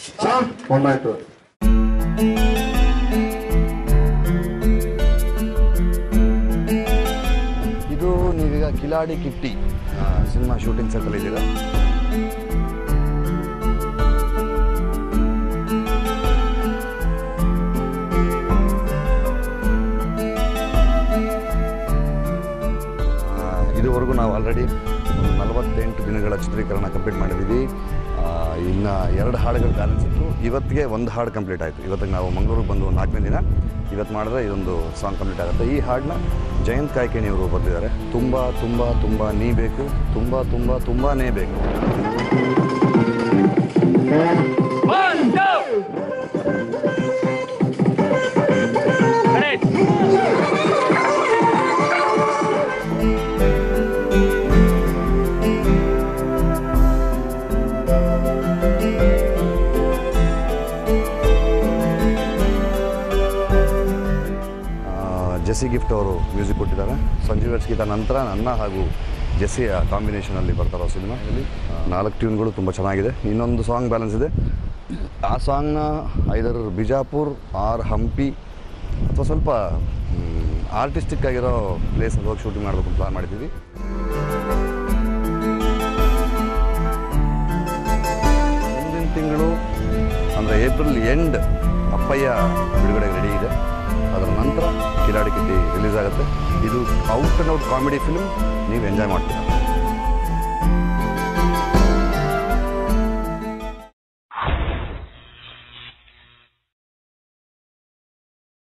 song one ಆಯ್ತು ಇದು ನೀವೀಗ ಕಿಲಾಡಿ ಕಿಟ್ಟಿ ಸಿನಿಮಾ ಶೂಟಿಂಗ್ ಸೆಟ್ಟಲ್ಲಿ ಇದ್ದೀರಾ ಆ, ಇದುವರೆಗೂ ನಾವು ಆಲ್ರೆಡಿ ನಲವತ್ತೆಂಟು ದಿನಗಳ ಚಿತ್ರೀಕರಣ ಕಂಪ್ಲೀಟ್ ಮಾಡಿದ್ದೀವಿ ಆ, ಇನ್ನು ಎರಡು ಹಾಡುಗಳು ಬ್ಯಾಲೆನ್ಸ್ ಇತ್ತು ಇವತ್ತಿಗೆ ಒಂದು ಹಾಡು ಕಂಪ್ಲೀಟ್ ಆಯಿತು ಇವತ್ತಿಗೆ ನಾವು ಮಂಗಳೂರಿಗೆ ಬಂದು ನಾಲ್ಕನೇ ದಿನ ಇವತ್ತು ಮಾಡಿದ್ರೆ ಇದೊಂದು ಸಾಂಗ್ ಕಂಪ್ಲೀಟ್ ಆಗುತ್ತೆ ಈ ಹಾಡನ್ನ ಜಯಂತ್ ಕಾಯ್ಕಿಣಿಯವರು ಬರೆದಿದ್ದಾರೆ ತುಂಬ ತುಂಬ ತುಂಬ ನೀ ಬೇಕು ತುಂಬ ತುಂಬ ತುಂಬಾನೇ ಬೇಕು ಆ, ಜೆಸ್ಸಿ ಗಿಫ್ಟ್ ಅವರು ಮ್ಯೂಸಿಕ್ ಕೊಟ್ಟಿದ್ದಾರೆ ಸಂಜೀವ್ ವೆಟ್ಸ್ ಗೀತ ನಂತರ ನನ್ನ ಹಾಗೂ ಜೆಸ್ಸಿಯ ಕಾಂಬಿನೇಷನಲ್ಲಿ ಬರ್ತಾರೋ ಸಿನಿಮಾ ಇಲ್ಲಿ ನಾಲ್ಕು ಟ್ಯೂನ್ಗಳು ತುಂಬ ಚೆನ್ನಾಗಿದೆ ಇನ್ನೊಂದು ಸಾಂಗ್ ಬ್ಯಾಲೆನ್ಸ್ ಇದೆ ಆ ಸಾಂಗ್ನ ಐದರ್ ಬಿಜಾಪುರ್ ಆರ್ ಹಂಪಿ ಅಥವಾ ಸ್ವಲ್ಪ ಆರ್ಟಿಸ್ಟಿಕ್ ಆಗಿರೋ ಪ್ಲೇಸಲ್ಲಿ ಹೋಗಿ ಶೂಟಿಂಗ್ ಮಾಡಬೇಕು ಅಂತ ಪ್ಲಾನ್ ಮಾಡಿದ್ದೀವಿ ಮುಂದಿನ ತಿಂಗಳು ಅಂದರೆ ಏಪ್ರಿಲ್ ಎಂಡ್ ಅಪ್ಪಯ್ಯ ಬಿಡುಗಡೆಗೆ ರೆಡಿ ಇದೆ ಅದರ ನಂತರ ಕಿಲಾಡಿ ಕಿಟ್ಟಿ ರಿಲೀಸ್ ಆಗುತ್ತೆ ಇದು out and out comedy film ನೀವು ಎಂಜಾಯ್ ಮಾಡ್ತೀರಾ